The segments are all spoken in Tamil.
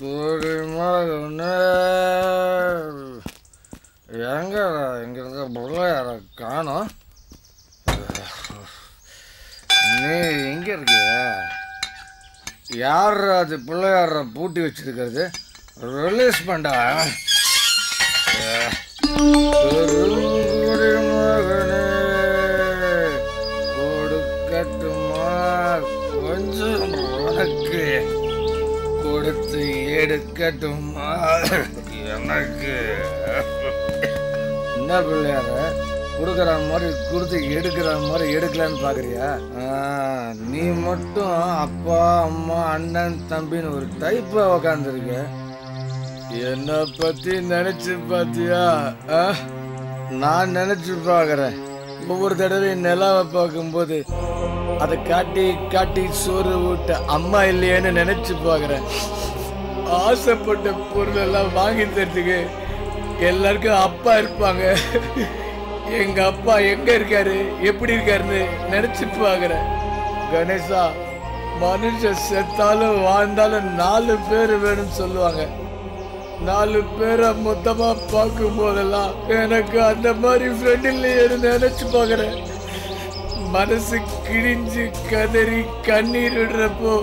குடிமகனே எங்க இங்க இருக்க பிள்ளையார காணோம் நீ எங்க இருக்கிய யார் அது பிள்ளையார பூட்டி வச்சிருக்கிறது ரிலீஸ் பண்ணா குடிமகனே கொடுக்கட்டுமா கொஞ்சம் உனக்கு கொடுத்து எடுக்கட்டுமா எனக்கு என்ன பிள்ளையார கொடுக்குற மாதிரி கொடுத்து எடுக்கிற மாதிரி எடுக்கலான்னு பார்க்குறியா நீ மட்டும் அப்பா அம்மா அண்ணன் தம்பின்னு ஒரு டைப்பாக உக்காந்துருக்க என்னை பற்றி நினச்சி பார்த்தியா ஆ? நான் நினச்சி பார்க்குறேன் ஒவ்வொரு தடவையும் நிலாவை பார்க்கும்போது அதை காட்டி காட்டி சோறு ஊட்ட அம்மா இல்லையேன்னு நினைச்சு பார்க்குறேன் ஆசைப்பட்ட பொருள் எல்லாம் வாங்கி தரதுக்கு எல்லாருக்கும் அப்பா இருப்பாங்க எங்க அப்பா எங்க இருக்காரு எப்படி இருக்காருன்னு நினைச்சு பார்க்குறேன் கணேசா மனுஷன் செத்தாலும் வாழ்ந்தாலும் நாலு பேர் வேணும்னு சொல்லுவாங்க நாலு பேரை மொத்தமா பார்க்கும் போதெல்லாம் எனக்கு அந்த மாதிரி ஃப்ரெண்ட் இல்லையேன்னு நினைச்சு பார்க்குறேன் மனசு கிழிஞ்சு கதறி கண்ணீர் விடுறப்போ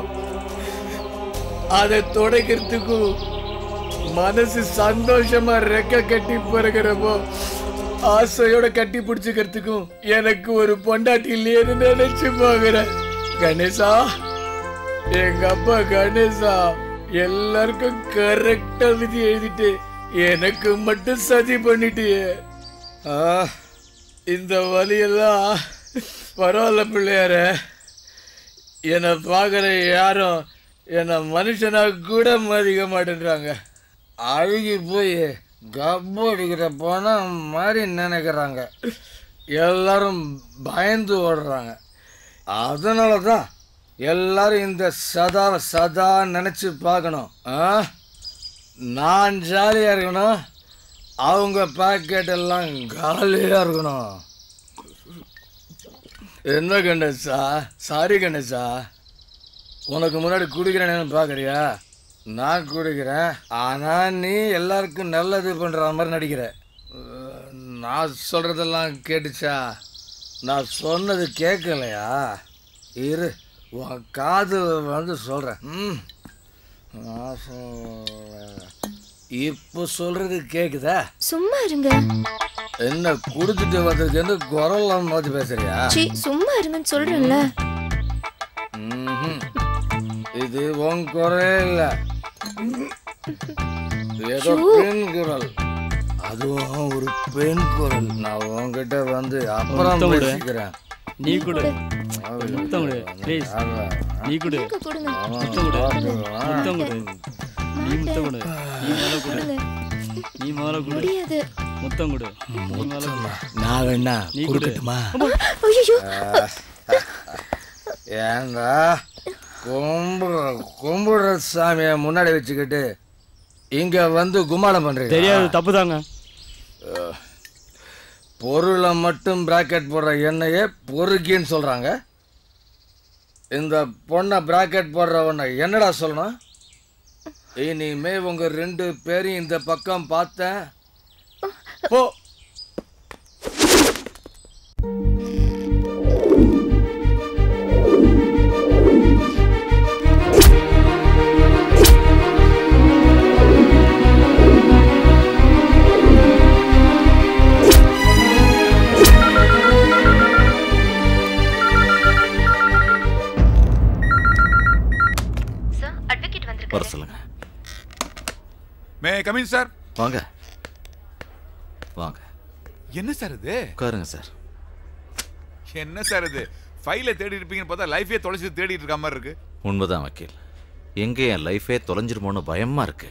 அதை துடைக்கிறதுக்கும் மனசு சந்தோஷமா ரெக்க கட்டி பிறகுறப்போ ஆசையோட கட்டி பிடிச்சுக்கிறதுக்கும் எனக்கு ஒரு பொண்டாட்டி இல்லையேன்னு நினைச்சு பார்க்குறேன் கணேசா எங்க அப்பா கணேசா எல்லாருக்கும் கரெக்டா விதி எழுதிட்டு எனக்கு மட்டும் சதி பண்ணிட்டியே ஆ, இந்த வழியெல்லாம் பரவாயில்ல பிள்ளையார என்னை பார்க்குற யாரும் என்னை மனுஷனா கூட மதிக்க மாட்டேன்றாங்க அழுகி போய் கப்பு அடிக்கிற போன மாதிரி நினைக்கிறாங்க எல்லாரும் பயந்து ஓடுறாங்க அதனால தான் எல்லாரும் இந்த சதாவை சதா நினச்சி பார்க்கணும் ஆ நான் ஜாலியாக இருக்கணும் அவங்க பாக்கெட் எல்லாம் காலியாக இருக்கணும் என்ன கணேசா சாரி கணேசா உனக்கு முன்னாடி குடிக்கிறேன்னு பார்க்குறியா நான் குடிக்கிறேன் ஆனால் நீ எல்லாருக்கும் நல்லது பண்ணுற மாதிரி நடிக்கிற அஹ், நான் சொல்கிறதெல்லாம் கேட்டுச்சா நான் சொன்னது கேட்கலையா இரு உன் காது வந்து சொல்கிறேன் ம் நான் சொல்றேன். இப்போ சொல்கிறது கேட்குதா சும்மா இருங்க என்ன குடிச்சிட்டு வந்ததுக்கு குரல் மாதிரி பேசுறியா சி சும்மா இருங்கன்னு சொல்றேன்ல ம்ஹும். இது உன் குரலே இல்ல ஏதோ பெண் குரல் அதுவும் ஒரு பெண் குரல் நான் உன்கிட்ட வந்து அப்புறம் முத்தம் கொடு. பேசிக்கிறேன் நீ கொடு முத்தம் கொடு ப்ளீஸ் நீ கொடு நீங்க கொடுங்க முத்தம் கொடு முத்தம் கொடு நீ முத்தம் கொடு நீ முதல்ல கொடு கொடுங்க. நீ முதல்ல கொடு முடியாது முத்தம் கொடு நீ முதல்ல கொடு நான் வேணா நீ கொடு. கொடுக்கட்டுமா ஐயோ ஏண்டா கும்பிடுற கும்பிடுற சாமியை முன்னாடி வச்சுக்கிட்டு இங்க வந்து கும்மாளம் பண்றீங்க தெரியாது தப்பு தாங்க பொருளை மட்டும் பிராக்கெட் போடுற எண்ணெயே பொறுக்கின்னு சொல்றாங்க இந்த பொண்ணை பிராக்கெட் போடுறவனை என்னடா சொல்லணும் இனிமே உங்க ரெண்டு பேரையும் இந்த பக்கம் பார்த்தேன் போ சார் அட்வொகேட் வர வந்திருக்காரு சொல்லுங்க மே கமின் சார் வாங்க வாங்க என்ன சார் இது உட்காருங்க சார் என்ன சார் இது ஃபைலை தேடி இருப்பீங்கன்னு பார்த்தா லைஃபே தொலைச்சு தேடிட்டு இருக்க மாதிரி இருக்கு உண்மைதான் வக்கீல் எங்கே என் லைஃபே தொலைஞ்சிருமோன்னு பயமா இருக்கு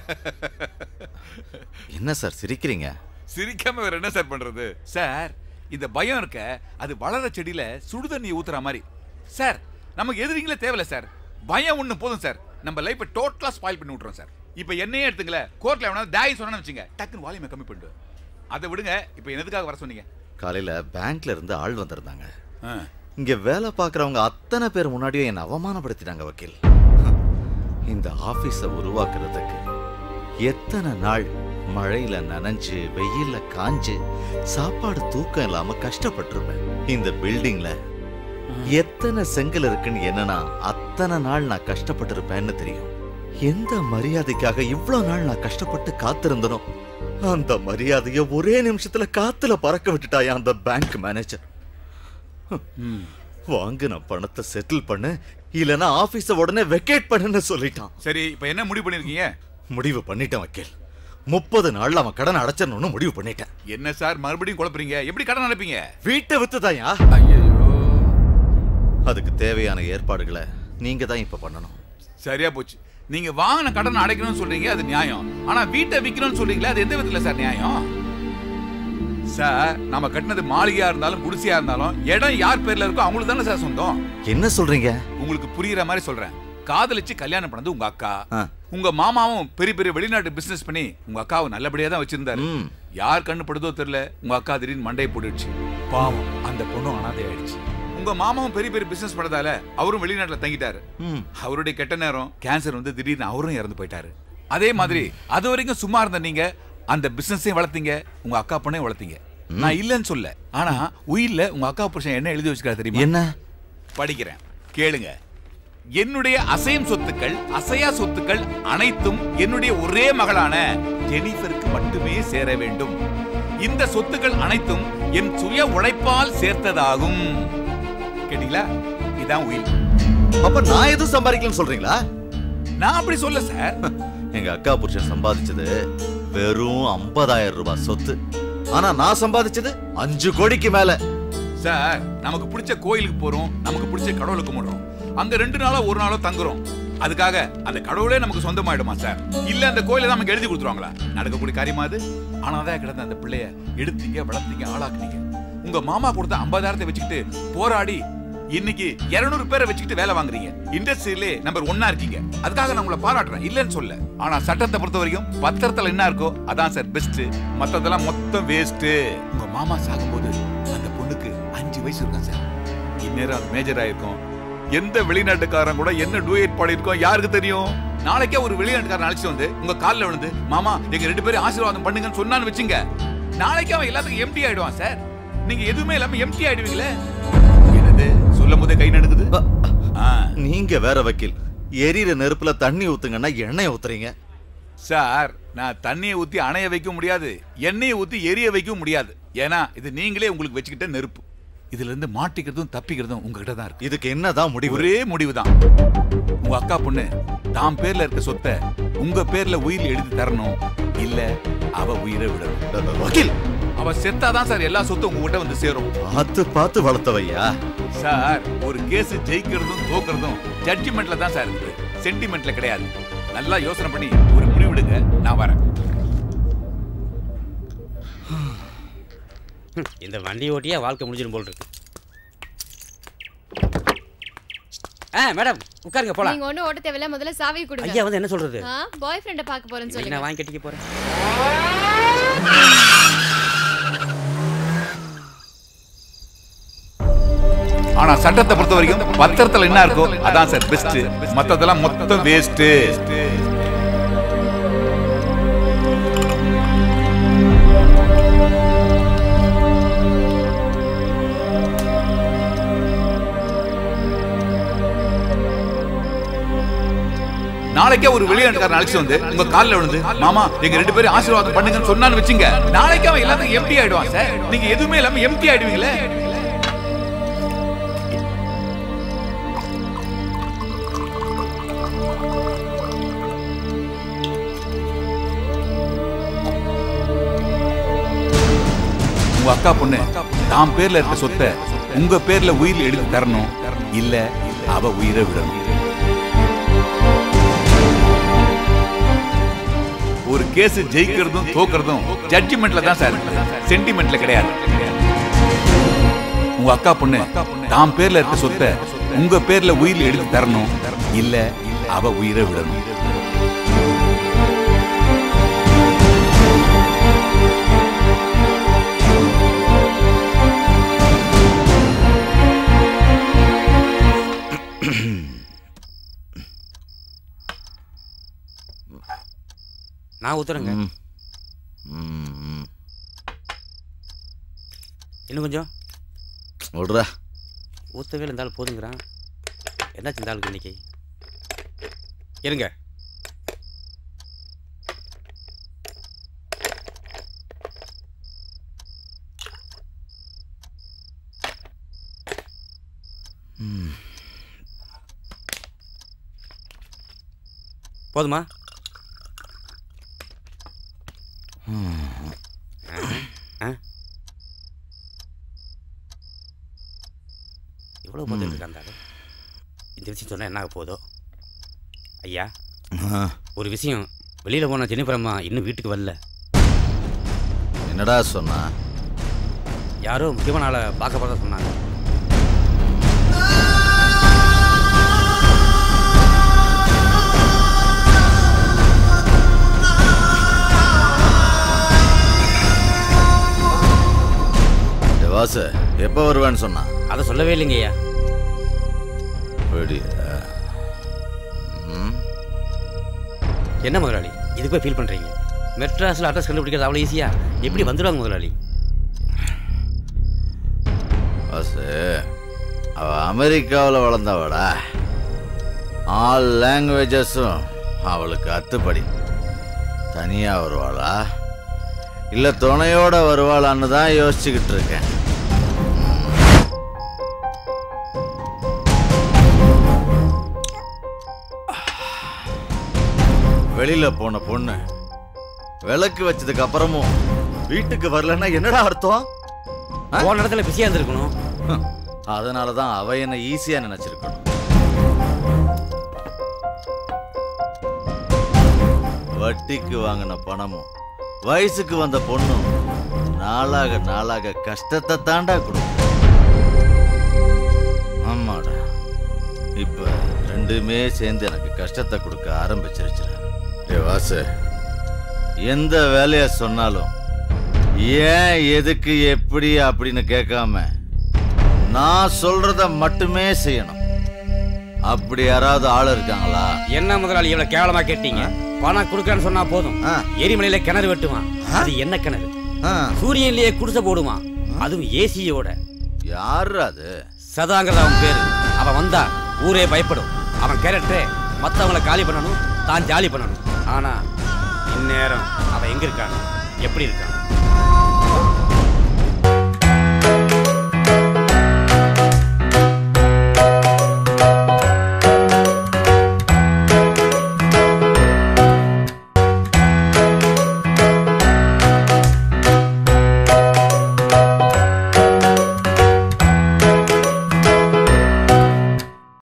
என்ன சார் சிரிக்கிறீங்க சிரிக்காம வேற என்ன சார் பண்றது சார் இந்த பயம் இருக்க அது வளர செடியில சுடு தண்ணி ஊத்துற மாதிரி சார் நமக்கு எதிரிங்களே தேவையில்ல சார் பயம் ஒண்ணு போதும் சார் நம்ம லைஃப்பை டோட்டலா ஸ்பாயில் பண்ணி விட்டுறோம் சார் இப்போ என்னையே எடுத்துங்களேன் கோர்ட்ல எவனா தாய் சொன்னு வச்சுங்க டக்குன்னு வால்யூமை கம்மி பண்ணிட்டு அதை விடுங்க இப்போ என்னதுக்காக வர சொன்னீங்க காலையில பேங்க்ல இருந்து ஆள் வந்திருந்தாங்க ஆ. இங்க வேலை பார்க்குறவங்க அத்தனை பேர் முன்னாடியும் என்னை அவமானப்படுத்திட்டாங்க வக்கீல் இந்த ஆபீஸ உருவாக்குறதுக்கு எத்தனை நாள் மழையில நனைஞ்சு வெயில்ல காஞ்சு சாப்பாடு தூக்கம் இல்லாம கஷ்டப்பட்டிருப்பேன் இந்த பில்டிங்ல எத்தனை செங்கல் இருக்குன்னு என்னன்னா அத்தனை நாள் நான் கஷ்டப்பட்டிருப்பேன்னு தெரியும் எந்த மரியாதைக்காக இவ்வளவு நாள் நான் கஷ்டப்பட்டு காத்திருந்தனோ அந்த மரியாதைய ஒரே நிமிஷத்துல காத்துல பறக்க விட்டுட்டாயா அந்த பேங்க் மேனேஜர் வாங்கின பணத்தை செட்டில் பண்ணு இல்லனா ஆபீஸ உடனே வெக்கேட் பண்ணுன்னு சொல்லிட்டான் சரி இப்போ என்ன முடிவு பண்ணிருக்கீங்க முடிவு பண்ணிட்டேன் வக்கீல் முப்பது நாள்ல அவன் கடன் அடைச்சிடணும்னு முடிவு பண்ணிட்டேன் என்ன சார் மறுபடியும் குழப்புறீங்க எப்படி கடன் அனுப்பீங்க வீட்டை வித்துதாயா ஐயோ அதுக்கு தேவையான ஏற்பாடுகளை நீங்க தான் இப்ப பண்ணணும் சரியா போச்சு நீங்க வாங்கின கடன் அடைக்கணும்னு சொல்றீங்க அது நியாயம் ஆனா வீட்டை விக்கணும்னு சொல்றீங்களே அது எந்த விதத்துல சார் நியாயம் சார் நம்ம கட்டினது மாளிகையா இருந்தாலும் குடிசையா இருந்தாலும் இடம் யார் பேர்ல இருக்கோ அவங்களுக்கு தானே சார் சொந்தம் என்ன சொல்றீங்க உங்களுக்கு புரியுற மாதிரி சொல்றேன் காதலிச்சு கல்யாணம் பண்ணது உங்க அக்கா ஆ. உங்க மாமாவும் பெரிய பெரிய வெளிநாட்டு பிசினஸ் பண்ணி உங்க அக்காவை நல்லபடியா தான் வச்சிருந்தாரு ம். யார் கண்ணு படுதோ தெரியல உங்க அக்கா திடீர்னு மண்டையை போட்டுடுச்சு பாவம் அந்த பொண்ணும் அனாதை ஆயிடுச்சு உங்க மாமாவும் பெரிய பெரிய பிசினஸ் பண்ணதால அவரும் வெளிநாட்டுல தங்கிட்டாரு ம். அவருடைய கெட்ட நேரம் கேன்சர் வந்து திடீர்னு அவரும் இறந்து போயிட்டாரு அதே மாதிரி அது வரைக்கும் சும்மா இருந்த நீங்க அந்த பிசினஸையும் வளர்த்தீங்க உங்க அக்கா பொண்ணையும் வளர்த்தீங்க நான் இல்லைன்னு சொல்ல ஆனா உயிர்ல உங்க அக்கா புருஷன் என்ன எழுதி வச்சுக்கிறாரு தெரியுமா என்ன படிக்கிறேன் கேளுங்க என்னுடைய அசையும் சொத்துக்கள் அசையா சொத்துக்கள் அனைத்தும் என்னுடைய ஒரே மகளான ஜெனிஃபருக்கு மட்டுமே சேர வேண்டும் இந்த சொத்துக்கள் அனைத்தும் என் சுய உழைப்பால் சேர்த்ததாகும் கேட்டீங்களா இதான் உயிர் அப்ப நான் எதுவும் சம்பாதிக்கலன்னு சொல்றீங்களா நான் அப்படி சொல்ல சார் எங்க அக்கா புருஷன் சம்பாதிச்சது வெறும் 50000 ரூபாய் சொத்து ஆனா நான் சம்பாதிச்சது அஞ்சு கோடிக்கு மேல சார் நமக்கு பிடிச்ச கோயிலுக்கு போறோம் நமக்கு பிடிச்ச கடவுளுக்கு கும்பிடுறோம் அங்க ரெண்டு நாளோ ஒரு நாளோ தங்குறோம் அதுக்காக அந்த கடவுளே நமக்கு சொந்தமாயிடுமா சார் இல்ல அந்த கோயிலை தான் நமக்கு எழுதி கொடுத்துருவாங்களா நடக்கக்கூடிய காரியமா அது ஆனாதான் கிடந்த அந்த பிள்ளைய எடுத்தீங்க வளர்த்தீங்க ஆளாக்குனீங்க உங்க மாமா கொடுத்த ஐம்பதாயிரத்தை வச்சுக்கிட்டு போராடி இன்னைக்கு 200 பேரை வச்சுக்கிட்டு வேலை வாங்குறீங்க இண்டஸ்ட்ரியிலே நம்பர் ஒன்னா இருக்கீங்க அதுக்காக நான் உங்களை பாராட்டுறேன் இல்லைன்னு சொல்ல ஆனா சட்டத்தை பொறுத்த வரைக்கும் பத்திரத்துல என்ன இருக்கோ அதான் சார் பெஸ்ட் மத்ததெல்லாம் மொத்தம் வேஸ்ட் உங்க மாமா சாகும்போது அந்த பொண்ணுக்கு அஞ்சு வயசு இருக்கும் சார் இந்நேரம் அது மேஜர் ஆயிருக்கும் எந்த வெளிநாட்டுக்காரன் கூட என்ன டூயட் பாடியிருக்கோம் யாருக்கு தெரியும் நாளைக்கே ஒரு வெளிநாட்டுக்காரன் அழைச்சிட்டு வந்து உங்க கால்ல விழுந்து மாமா எங்க ரெண்டு பேரும் ஆசீர்வாதம் பண்ணுங்கன்னு சொன்னான்னு வச்சுங்க நாளைக்கு அவன் எல்லாத்துக்கும் எம்டி ஆயிடுவான் சார் நீங்க எதுவுமே இல்லாம எம்டி ஆயிடுவீங்களே என்னது சொல்லும் போதே கை நடுக்குது ஆ. நீங்க வேற வக்கீல் எரியிற நெருப்புல தண்ணி ஊத்துங்கன்னா எண்ணெய் ஊத்துறீங்க சார் நான் தண்ணியை ஊத்தி அணைய வைக்க முடியாது எண்ணெயை ஊத்தி எரிய வைக்க முடியாது ஏன்னா இது நீங்களே உங்களுக்கு வச்சுக்கிட்ட நெருப்பு இதுல இருந்து மாட்டிக்கிறதும் தப்பிக்கிறதும் உங்ககிட்ட தான் இருக்கு இதுக்கு என்னதான் முடிவு ஒரே முடிவுதான் உங்க அக்கா பொண்ணு தாம் பேர்ல இருக்க சொத்தை உங்க பேர்ல உயிர் எழுதி தரணும் இல்ல அவ உயிரை விடணும் வக்கீல் அவ செத்தாதான் சார் எல்லா சொத்தும் உங்ககிட்ட வந்து சேரும் பார்த்து பார்த்து வளர்த்தவையா சார் ஒரு கேஸ் ஜெயிக்கிறதும் தோக்குறதும் ஜட்ஜ்மெண்ட்ல தான் சார் இருக்குது சென்டிமெண்ட்ல கிடையாது நல்லா யோசனை பண்ணி ஒரு முடிவெடுங்க நான் வரேன் இந்த வண்டி ஓட்டியே வாழ்க்கை முடிஞ்சிடும் போல் இருக்கு ஆ மேடம் உட்காருங்க போலாம் நீங்க ஒண்ணு ஓட்ட தேவையில்ல முதல்ல சாவி கொடுங்க ஐயா வந்து என்ன சொல்றது பாய் ஃப்ரெண்ட பார்க்க போறேன்னு இன்னைக்கு சொல்லுங்க நான் வாங்கி கட்டிக்க போறேன் ஆனா சட்டத்தை பொறுத்த வரைக்கும் பத்திரத்துல என்ன இருக்கோ அதான் சார் பெஸ்ட் மத்ததெல்லாம் மொத்தம் வேஸ்ட் நாளைக்கே ஒரு வெளிநாட்டுக்காரன் அழைச்சு வந்து உங்க கால்ல விழுந்து மாமா எங்க ரெண்டு பேரும் ஆசீர்வாதம் பண்ணுங்கன்னு சொன்னான்னு வச்சுங்க நாளைக்கு அவன் எல்லாத்துக்கும் எம்டி ஆயிடுவான் சார் நீங்க எதுவுமே இல்லாம எம்டி ஆயிடுவீங்களே உங்க அக்கா பொண்ணு தாம் பேர்ல இருக்க சொத்தை உங்க பேர்ல உயிர் எழுதி தரணும் இல்ல அவ உயிரை விடணும் ஒரு கேஸ் ஜெயிக்கிறதும் தோக்குறதும் ஜட்ஜ்மெண்ட்ல தான் சார் சென்டிமெண்ட்ல கிடையாது உங்க அக்கா பொண்ணு தாம் பேர்ல இருக்க சொத்தை உங்க பேர்ல உயிர் எழுதி தரணும் இல்ல அவ உயிரை விடணும் நான் ஊத்துறேங்க ம். ம், ம். இன்னும் கொஞ்சம் விட்றா ஊற்றவே இருந்தாலும் போதுங்கிறான் என்னாச்சு இந்த ஆளுக்கு இன்னைக்கு இருங்க போதுமா ஆ? இவ்வளோ போதும் இருக்கா அந்த ஆளு? இந்த விஷயம் சொன்னால் என்ன ஆக போதோ ஐயா ஆ, ஒரு விஷயம் வெளியில் போன ஜெனிஃபர் அம்மா இன்னும் வீட்டுக்கு வரல என்னடா சொன்னா யாரோ முக்கியமான ஆளை பார்க்க போகிறதா சொன்னாங்க வாசு எப்போ வருவேன்னு சொன்னான் அதை சொல்லவே இல்லைங்க ஐயா அப்படியா ம் என்ன முதலாளி இதுக்கு போய் ஃபீல் பண்ணுறீங்க மெட்ராஸில் அட்ரஸ் கண்டுபிடிக்கிறது அவ்வளோ ஈஸியா எப்படி வந்துடுவாங்க முதலாளி வாசு அவ அமெரிக்காவில் வளர்ந்தவடா ஆல் லாங்குவேஜஸும் அவளுக்கு அத்துப்படி தனியாக வருவாளா இல்லை துணையோட வருவாளான்னு தான் யோசிச்சுக்கிட்டு இருக்கேன் வெளியில போன பொண்ணு விளக்கு வச்சதுக்கு அப்புறமும் வீட்டுக்கு வரலன்னா என்னடா அர்த்தம் போன இடத்துல பிஸியாக இருந்திருக்கணும் அதனால தான் அவ என்ன ஈஸியா நினைச்சிருக்கணும் வட்டிக்கு வாங்கின பணமும் வயசுக்கு வந்த பொண்ணும் நாளாக நாளாக கஷ்டத்தை தாண்டா கொடுக்கும் ஆமாடா இப்ப ரெண்டுமே சேர்ந்து எனக்கு கஷ்டத்தை கொடுக்க ஆரம்பிச்சிருச்சு ஏ வாசு எந்த வேலைய சொன்னாலும் ஏன் எதுக்கு எப்படி அப்படின்னு கேட்காம நான் சொல்றத மட்டுமே செய்யணும் அப்படி யாராவது ஆள் இருக்காங்களா என்ன முதலாளி இவ்வளோ கேவலமாக கேட்டீங்க பணம் கொடுக்குறேன்னு சொன்னா போதும் ஆ. எரிமலையில கிணறு வெட்டுவான் அது என்ன கிணறு ஆ, சூரியன்லயே குடிசை போடுவான் அதுவும் ஏசியோட யாரு அது சதாங்கிறது அவன் பேரு அவன் வந்தா ஊரே பயப்படும் அவன் கேரக்டரே மத்தவங்கள காலி பண்ணணும் தான் ஜாலி பண்ணணும் ஆனா இந்நேரம் அவன் எங்க இருக்கான் எப்படி இருக்கான்